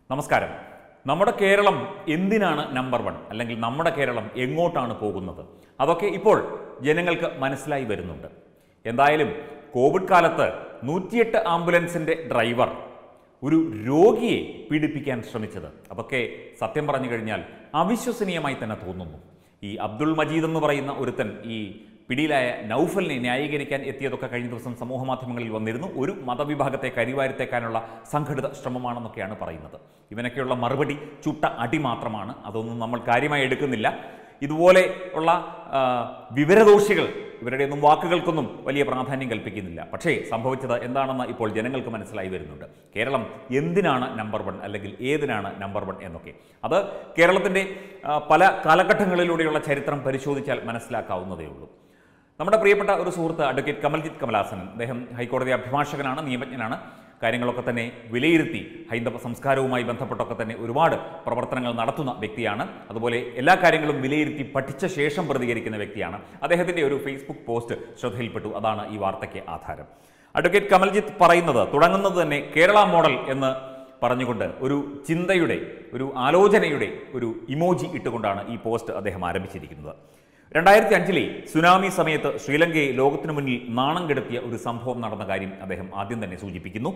നമസ്കാരം നമ്മുടെ കേരളം എന്തിനാണ് നമ്പർ വൺ അല്ലെങ്കിൽ നമ്മുടെ കേരളം എങ്ങോട്ടാണ് പോകുന്നത് അതൊക്കെ ഇപ്പോൾ ജനങ്ങൾക്ക് മനസ്സിലായി വരുന്നുണ്ട് എന്തായാലും കോവിഡ് കാലത്ത് നൂറ്റിയെട്ട് ആംബുലൻസിന്റെ ഡ്രൈവർ ഒരു രോഗിയെ പീഡിപ്പിക്കാൻ ശ്രമിച്ചത് അതൊക്കെ സത്യം പറഞ്ഞു കഴിഞ്ഞാൽ അവിശ്വസനീയമായി തന്നെ തോന്നുന്നു ഈ അബ്ദുൾ മജീദ് എന്ന് പറയുന്ന ഒരുത്തൻ ഈ പിടിയിലായ നൗഫലിനെ ന്യായീകരിക്കാൻ എത്തിയതൊക്കെ കഴിഞ്ഞ ദിവസം സമൂഹ മാധ്യമങ്ങളിൽ വന്നിരുന്നു ഒരു മതവിഭാഗത്തെ കരിവാരിത്തേക്കാനുള്ള സംഘടിത ശ്രമമാണെന്നൊക്കെയാണ് പറയുന്നത് ഇവനൊക്കെയുള്ള മറുപടി ചുട്ട അടി മാത്രമാണ് അതൊന്നും നമ്മൾ കാര്യമായി എടുക്കുന്നില്ല ഇതുപോലെ ഉള്ള ആ, വിവരദോഷികൾ ഇവരുടെ ഒന്നും വാക്കുകൾക്കൊന്നും വലിയ പ്രാധാന്യം കൽപ്പിക്കുന്നില്ല പക്ഷേ സംഭവിച്ചത് എന്താണെന്ന് ഇപ്പോൾ ജനങ്ങൾക്ക് മനസ്സിലായി വരുന്നുണ്ട് കേരളം എന്തിനാണ് നമ്പർ വൺ അല്ലെങ്കിൽ ഏതിനാണ് നമ്പർ വൺ എന്നൊക്കെ അത് കേരളത്തിൻ്റെ ആ, പല കാലഘട്ടങ്ങളിലൂടെയുള്ള ചരിത്രം പരിശോധിച്ചാൽ മനസ്സിലാക്കാവുന്നതേ ഉള്ളൂ നമ്മുടെ പ്രിയപ്പെട്ട ഒരു സുഹൃത്ത് അഡ്വക്കേറ്റ് കമൽജിത്ത് കമലാസനൻ അദ്ദേഹം ഹൈക്കോടതി അഭിഭാഷകനാണ് നിയമജ്ഞനാണ് കാര്യങ്ങളൊക്കെ തന്നെ വിലയിരുത്തി ഹൈന്ദവ സംസ്കാരവുമായി ബന്ധപ്പെട്ടൊക്കെ തന്നെ ഒരുപാട് പ്രവർത്തനങ്ങൾ നടത്തുന്ന വ്യക്തിയാണ് അതുപോലെ എല്ലാ കാര്യങ്ങളും വിലയിരുത്തി പഠിച്ച ശേഷം പ്രതികരിക്കുന്ന വ്യക്തിയാണ് അദ്ദേഹത്തിൻ്റെ ഒരു ഫേസ്ബുക്ക് പോസ്റ്റ് ശ്രദ്ധയിൽപ്പെട്ടു അതാണ് ഈ വാർത്തയ്ക്ക് ആധാരം അഡ്വക്കേറ്റ് കമൽജിത്ത് പറയുന്നത് തുടങ്ങുന്നത് തന്നെ കേരള മോഡൽ എന്ന് പറഞ്ഞുകൊണ്ട് ഒരു ചിന്തയുടെ ഒരു ആലോചനയുടെ ഒരു ഇമോജി ഇട്ടുകൊണ്ടാണ് ഈ പോസ്റ്റ് അദ്ദേഹം ആരംഭിച്ചിരിക്കുന്നത് രണ്ടായിരത്തി അഞ്ചിലെ സുനാമി സമയത്ത് ശ്രീലങ്കയെ ലോകത്തിനു മുന്നിൽ നാണം കെടുത്തിയ ഒരു സംഭവം നടന്ന കാര്യം അദ്ദേഹം ആദ്യം തന്നെ സൂചിപ്പിക്കുന്നു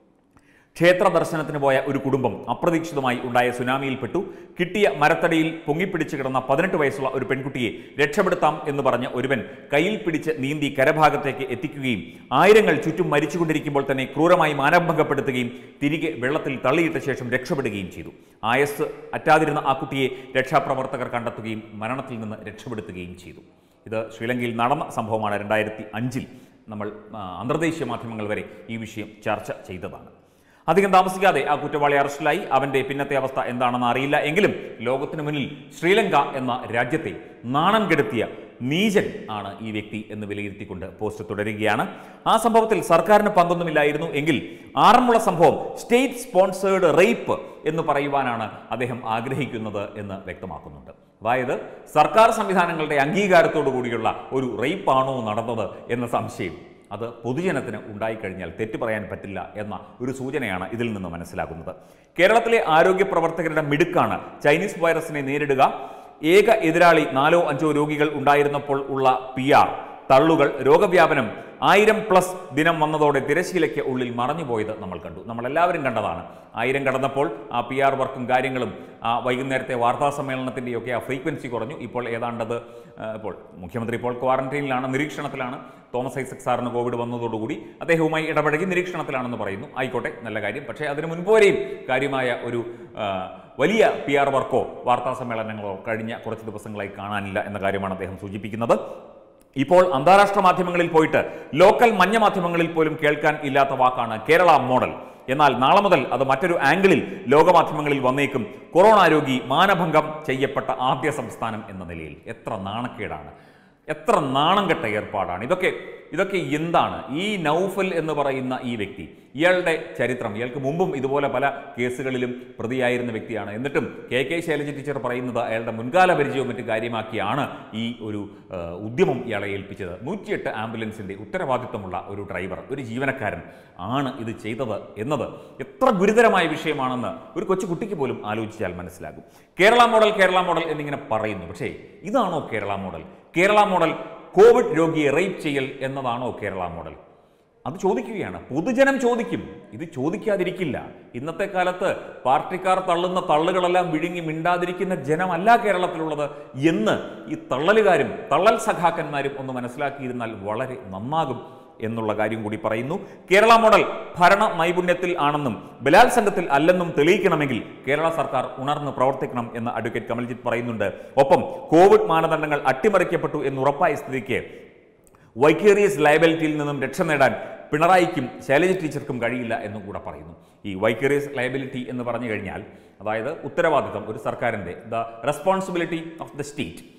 ക്ഷേത്ര ദർശനത്തിന് പോയ ഒരു കുടുംബം അപ്രതീക്ഷിതമായി ഉണ്ടായ സുനാമിയിൽപ്പെട്ടു കിട്ടിയ മരത്തടിയിൽ പൊങ്ങിപ്പിടിച്ച് കിടന്ന പതിനെട്ട് വയസ്സുള്ള ഒരു പെൺകുട്ടിയെ രക്ഷപ്പെടുത്താം എന്ന് പറഞ്ഞ ഒരുവൻ കയ്യിൽ പിടിച്ച് നീന്തി കരഭാഗത്തേക്ക് എത്തിക്കുകയും ആയിരങ്ങൾ ചുറ്റും മരിച്ചുകൊണ്ടിരിക്കുമ്പോൾ തന്നെ ക്രൂരമായി മാനഭംഗപ്പെടുത്തുകയും തിരികെ വെള്ളത്തിൽ തള്ളിയിട്ട ശേഷം രക്ഷപ്പെടുകയും ചെയ്തു ആയസ് അറ്റാതിരുന്ന ആ കുട്ടിയെ രക്ഷാപ്രവർത്തകർ കണ്ടെത്തുകയും മരണത്തിൽ നിന്ന് രക്ഷപ്പെടുത്തുകയും ചെയ്തു ഇത് ശ്രീലങ്കയിൽ നടന്ന സംഭവമാണ് രണ്ടായിരത്തി അഞ്ചിൽ നമ്മൾ ആ, അന്തർദേശീയ മാധ്യമങ്ങൾ വരെ ഈ വിഷയം ചർച്ച ചെയ്തതാണ് അധികം താമസിക്കാതെ ആ കുറ്റവാളി അറസ്റ്റിലായി അവന്റെ പിന്നത്തെ അവസ്ഥ എന്താണെന്ന് അറിയില്ല എങ്കിലും ലോകത്തിനു മുന്നിൽ ശ്രീലങ്ക എന്ന രാജ്യത്തെ നാണം കെടുത്തിയ നീചൻ ആണ് ഈ വ്യക്തി എന്ന് വിലയിരുത്തിക്കൊണ്ട് പോസ്റ്റ് തുടരുകയാണ് ആ സംഭവത്തിൽ സർക്കാരിന് പങ്കൊന്നുമില്ലായിരുന്നു എങ്കിൽ ആറന്മുള സംഭവം സ്റ്റേറ്റ് സ്പോൺസേഡ് റേപ്പ് എന്ന് പറയുവാനാണ് അദ്ദേഹം ആഗ്രഹിക്കുന്നത് എന്ന് വ്യക്തമാക്കുന്നുണ്ട് അതായത് സർക്കാർ സംവിധാനങ്ങളുടെ അംഗീകാരത്തോടു കൂടിയുള്ള ഒരു റേപ്പാണോ നടന്നത് എന്ന സംശയം അത് പൊതുജനത്തിന് ഉണ്ടായിക്കഴിഞ്ഞാൽ തെറ്റ് പറയാൻ പറ്റില്ല എന്ന ഒരു സൂചനയാണ് ഇതിൽ നിന്ന് മനസ്സിലാകുന്നത് കേരളത്തിലെ ആരോഗ്യ പ്രവർത്തകരുടെ മിടുക്കാണ് ചൈനീസ് വൈറസിനെ നേരിടുക ഏക എതിരാളി നാലോ അഞ്ചോ രോഗികൾ ഉണ്ടായിരുന്നപ്പോൾ ഉള്ള പി ആർ തള്ളുകൾ രോഗവ്യാപനം ആയിരം പ്ലസ് ദിനം വന്നതോടെ തിരശീലയ്ക്ക് ഉള്ളിൽ മറഞ്ഞുപോയത് നമ്മൾ കണ്ടു നമ്മളെല്ലാവരും കണ്ടതാണ് ആയിരം കടന്നപ്പോൾ ആ പി ആർ വർക്കും കാര്യങ്ങളും ആ വൈകുന്നേരത്തെ വാർത്താ സമ്മേളനത്തിൻ്റെയൊക്കെ ആ ഫ്രീക്വൻസി കുറഞ്ഞു ഇപ്പോൾ ഏതാണ്ടത് ആ, ഇപ്പോൾ മുഖ്യമന്ത്രി ഇപ്പോൾ ക്വാറന്റൈനിലാണ് നിരീക്ഷണത്തിലാണ് തോമസ് ഐസക് സാറിന് കോവിഡ് വന്നതോടുകൂടി അദ്ദേഹവുമായി ഇടപഴകി നിരീക്ഷണത്തിലാണെന്ന് പറയുന്നു ആയിക്കോട്ടെ നല്ല കാര്യം പക്ഷേ അതിന് മുൻപ് വരെയും കാര്യമായ ഒരു ആ, വലിയ പി ആർ വർക്കോ വാർത്താ സമ്മേളനങ്ങളോ കഴിഞ്ഞ കുറച്ച് ദിവസങ്ങളായി കാണാനില്ല എന്ന കാര്യമാണ് അദ്ദേഹം സൂചിപ്പിക്കുന്നത് ഇപ്പോൾ അന്താരാഷ്ട്ര മാധ്യമങ്ങളിൽ പോയിട്ട് ലോക്കൽ മഞ്ഞ മാധ്യമങ്ങളിൽ പോലും കേൾക്കാൻ ഇല്ലാത്ത വാക്കാണ് കേരള മോഡൽ എന്നാൽ നാളെ മുതൽ അത് മറ്റൊരു ആംഗിളിൽ ലോകമാധ്യമങ്ങളിൽ വന്നേക്കും കൊറോണ രോഗി മാനഭംഗം ചെയ്യപ്പെട്ട ആദ്യ സംസ്ഥാനം എന്ന നിലയിൽ എത്ര നാണക്കേടാണ് എത്ര നാണം കെട്ട ഏർപ്പാടാണ് ഇതൊക്കെ ഇതൊക്കെ എന്താണ് ഈ നൗഫൽ എന്ന് പറയുന്ന ഈ വ്യക്തി ഇയാളുടെ ചരിത്രം ഇയാൾക്ക് മുമ്പും ഇതുപോലെ പല കേസുകളിലും പ്രതിയായിരുന്ന വ്യക്തിയാണ് എന്നിട്ടും കെ കെ ശൈലജ ടീച്ചർ പറയുന്നത് അയാളുടെ മുൻകാല പരിചയവും മറ്റു കാര്യമാക്കിയാണ് ഈ ഒരു ആ, ഉദ്യമം ഇയാളെ ഏൽപ്പിച്ചത് നൂറ്റിയെട്ട് ആംബുലൻസിന്റെ ഉത്തരവാദിത്വമുള്ള ഒരു ഡ്രൈവർ ഒരു ജീവനക്കാരൻ ആണ് ഇത് ചെയ്തത് എന്നത് എത്ര ഗുരുതരമായ വിഷയമാണെന്ന് ഒരു കൊച്ചു കുട്ടിക്ക് പോലും ആലോചിച്ചാൽ മനസ്സിലാകും കേരള മോഡൽ കേരള മോഡൽ എന്നിങ്ങനെ പറയുന്നു പക്ഷേ ഇതാണോ Kerala model Kerala model covid രോഗിയെ റേപ്പ് ചെയ്യൽ എന്നതാണോ കേരള മോഡൽ അത് ചോദിക്കുകയാണ് പൊതുജനം ചോദിക്കും ഇത് ചോദിക്കാതിരിക്കില്ല ഇന്നത്തെ കാലത്ത് പാർട്ടിക്കാർ തള്ളുന്ന തള്ളുകളെല്ലാം വിഴുങ്ങി മിണ്ടാതിരിക്കുന്ന ജനമല്ല കേരളത്തിലുള്ളത് എന്ന് ഈ തള്ളലുകാരും തള്ളൽ സഖാക്കന്മാരും ഒന്ന് മനസ്സിലാക്കിയിരുന്നാൽ വളരെ നന്നാകും എന്നുള്ള കാര്യം കൂടി പറയുന്നു കേരള മോഡൽ ഭരണ നൈപുണ്യത്തിൽ ആണെന്നും ബലാത്സംഗത്തിൽ അല്ലെന്നും തെളിയിക്കണമെങ്കിൽ കേരള സർക്കാർ ഉണർന്ന് പ്രവർത്തിക്കണം എന്ന് അഡ്വക്കേറ്റ് കമൽജിത്ത് പറയുന്നുണ്ട് ഒപ്പം കോവിഡ് മാനദണ്ഡങ്ങൾ അട്ടിമറിക്കപ്പെട്ടു എന്നുറപ്പായ സ്ഥിതിക്ക് വൈക്കേറിയസ് ലയബിലിറ്റിയിൽ നിന്നും രക്ഷ നേടാൻ പിണറായിക്കും ശൈലജ ടീച്ചർക്കും കഴിയില്ല എന്നും കൂടെ പറയുന്നു ഈ വൈക്കേറിയസ് ലയബിലിറ്റി എന്ന് പറഞ്ഞു കഴിഞ്ഞാൽ അതായത് ഉത്തരവാദിത്വം ഒരു സർക്കാരിൻ്റെ the responsibility of the state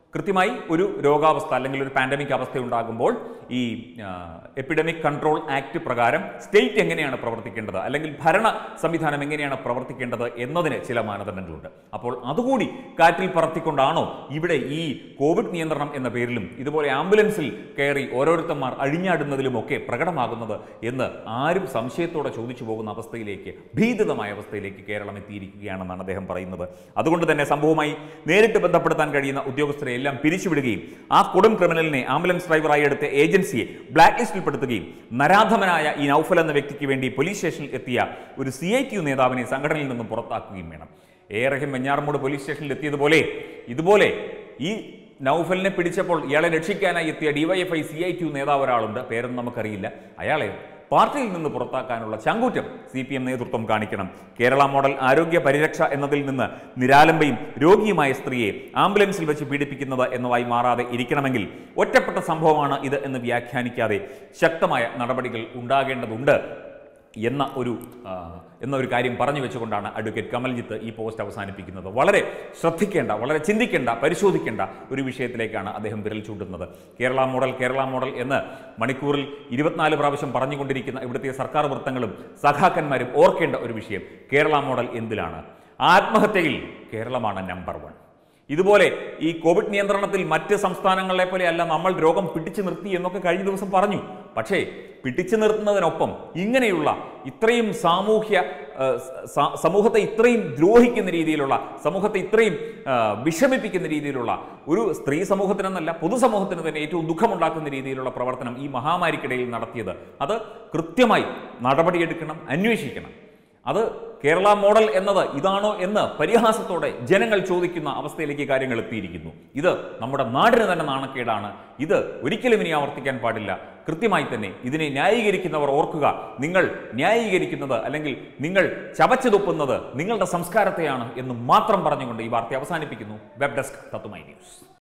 കൃത്യമായി ഒരു രോഗാവസ്ഥ അല്ലെങ്കിൽ ഒരു പാൻഡമിക് അവസ്ഥ ഉണ്ടാകുമ്പോൾ ഈ എപ്പിഡമിക് കൺട്രോൾ ആക്ട് പ്രകാരം സ്റ്റേറ്റ് എങ്ങനെയാണ് പ്രവർത്തിക്കേണ്ടത് അല്ലെങ്കിൽ ഭരണ സംവിധാനം എങ്ങനെയാണ് പ്രവർത്തിക്കേണ്ടത് എന്നതിന് ചില മാനദണ്ഡങ്ങളുണ്ട് അപ്പോൾ അതുകൂടി കാറ്റിൽ പറത്തിക്കൊണ്ടാണോ ഇവിടെ ഈ കോവിഡ് നിയന്ത്രണം എന്ന പേരിലും ഇതുപോലെ ആംബുലൻസിൽ കയറി ഓരോരുത്തന്മാർ അഴിഞ്ഞാടുന്നതിലുമൊക്കെ പ്രകടമാകുന്നത് എന്ന് ആരും സംശയത്തോടെ ചോദിച്ചു പോകുന്ന അവസ്ഥയിലേക്ക് ഭീതിതമായ അവസ്ഥയിലേക്ക് കേരളം എത്തിയിരിക്കുകയാണെന്നാണ് അദ്ദേഹം പറയുന്നത് അതുകൊണ്ട് തന്നെ സംഭവവുമായി നേരിട്ട് ബന്ധപ്പെടുത്താൻ കഴിയുന്ന ഉദ്യോഗസ്ഥരെ എല്ലാം പിരിച്ചുവിടുകയും ആ കൊടും ക്രിമിനലിനെ ആംബുലൻസ് ഡ്രൈവറായി എടുത്ത ഏജൻസിയെ ബ്ലാക്ക് ലിസ്റ്റിൽപ്പെടുത്തുകയും നരാധമനായ ഈ നൌഫൽ എന്ന വ്യക്തിക്ക് വേണ്ടി പോലീസ് സ്റ്റേഷനിൽ എത്തിയ ഒരു സി ഐ ടി യു നേതാവിനെ സംഘടനയിൽ നിന്നും പുറത്താക്കുകയും വേണം എ റഹിം വെഞ്ഞാറമൂട് പോലീസ് സ്റ്റേഷനിൽ എത്തിയതുപോലെ ഇതുപോലെ ഈ നൌഫലിനെ പിടിച്ചപ്പോൾ ഇയാളെ രക്ഷിക്കാനായി എത്തിയ DYFI C I T U നേതാവ് ഒരാളുണ്ട് പേരൊന്നും നമുക്കറിയില്ല അയാളെ പാർട്ടിയിൽ നിന്ന് പുറത്താക്കാനുള്ള ചങ്കൂറ്റം സി പി എം നേതൃത്വം കാണിക്കണം കേരള മോഡൽ ആരോഗ്യ പരിരക്ഷ എന്നതിൽ നിന്ന് നിരാലംബയും രോഗിയുമായ സ്ത്രീയെ ആംബുലൻസിൽ വെച്ച് പീഡിപ്പിക്കുന്നത് എന്നതായി മാറാതെ ഇരിക്കണമെങ്കിൽ ഒറ്റപ്പെട്ട സംഭവമാണ് ഇത് എന്ന് വ്യാഖ്യാനിക്കാതെ ശക്തമായ നടപടികൾ ഉണ്ടാകേണ്ടതുണ്ട് എന്ന ഒരു ആ, എന്ന ഒരു കാര്യം പറഞ്ഞു വെച്ചുകൊണ്ടാണ് അഡ്വക്കേറ്റ് കമൽജിത്ത് ഈ പോസ്റ്റ് അവസാനിപ്പിക്കുന്നത് വളരെ ശ്രദ്ധിക്കേണ്ട വളരെ ചിന്തിക്കേണ്ട പരിശോധിക്കേണ്ട ഒരു വിഷയത്തിലേക്കാണ് അദ്ദേഹം വിരൽ ചൂണ്ടുന്നത് കേരള മോഡൽ കേരള മോഡൽ എന്ന് മണിക്കൂറിൽ ഇരുപത്തിനാല് പ്രാവശ്യം പറഞ്ഞുകൊണ്ടിരിക്കുന്ന ഇവിടുത്തെ സർക്കാർ വൃത്തങ്ങളും സഖാക്കന്മാരും ഓർക്കേണ്ട ഒരു വിഷയം കേരള മോഡൽ എന്തിലാണ് ആത്മഹത്യയിൽ കേരളമാണ് നമ്പർ വൺ ഇതുപോലെ ഈ കോവിഡ് നിയന്ത്രണത്തിൽ മറ്റ് സംസ്ഥാനങ്ങളെ പോലെ അല്ല നമ്മൾ രോഗം പിടിച്ചു നിർത്തി എന്നൊക്കെ കഴിഞ്ഞ ദിവസം പറഞ്ഞു പക്ഷേ പിടിച്ചു നിർത്തുന്നതിനൊപ്പം ഇങ്ങനെയുള്ള ഇത്രയും സാമൂഹ്യ ആ, സ- സമൂഹത്തെ ഇത്രയും ദ്രോഹിക്കുന്ന രീതിയിലുള്ള സമൂഹത്തെ ഇത്രയും ആ, വിഷമിപ്പിക്കുന്ന രീതിയിലുള്ള ഒരു സ്ത്രീ സമൂഹത്തിനെന്നല്ല പൊതുസമൂഹത്തിന് തന്നെ ഏറ്റവും ദുഃഖമുണ്ടാക്കുന്ന രീതിയിലുള്ള പ്രവർത്തനം ഈ മഹാമാരിക്കിടയിൽ നടത്തിയത് അത് കൃത്യമായി നടപടിയെടുക്കണം അന്വേഷിക്കണം അത് കേരള മോഡൽ എന്നത് ഇതാണോ എന്ന് പരിഹാസത്തോടെ ജനങ്ങൾ ചോദിക്കുന്ന അവസ്ഥയിലേക്ക് കാര്യങ്ങൾ എത്തിയിരിക്കുന്നു ഇത് നമ്മുടെ നാടിന് തന്നെ നാണക്കേടാണ് ഇത് ഒരിക്കലും ഇനി ആവർത്തിക്കാൻ പാടില്ല കൃത്യമായി തന്നെ ഇതിനെ ന്യായീകരിക്കുന്നവർ ഓർക്കുക നിങ്ങൾ ന്യായീകരിക്കുന്നത് അല്ലെങ്കിൽ നിങ്ങൾ ചവച്ചു തുപ്പുന്നത് നിങ്ങളുടെ സംസ്കാരത്തെയാണ് എന്ന് മാത്രം പറഞ്ഞുകൊണ്ട് ഈ വാർത്ത അവസാനിപ്പിക്കുന്നു വെബ് ഡെസ്ക് തത്തുമൈ ന്യൂസ്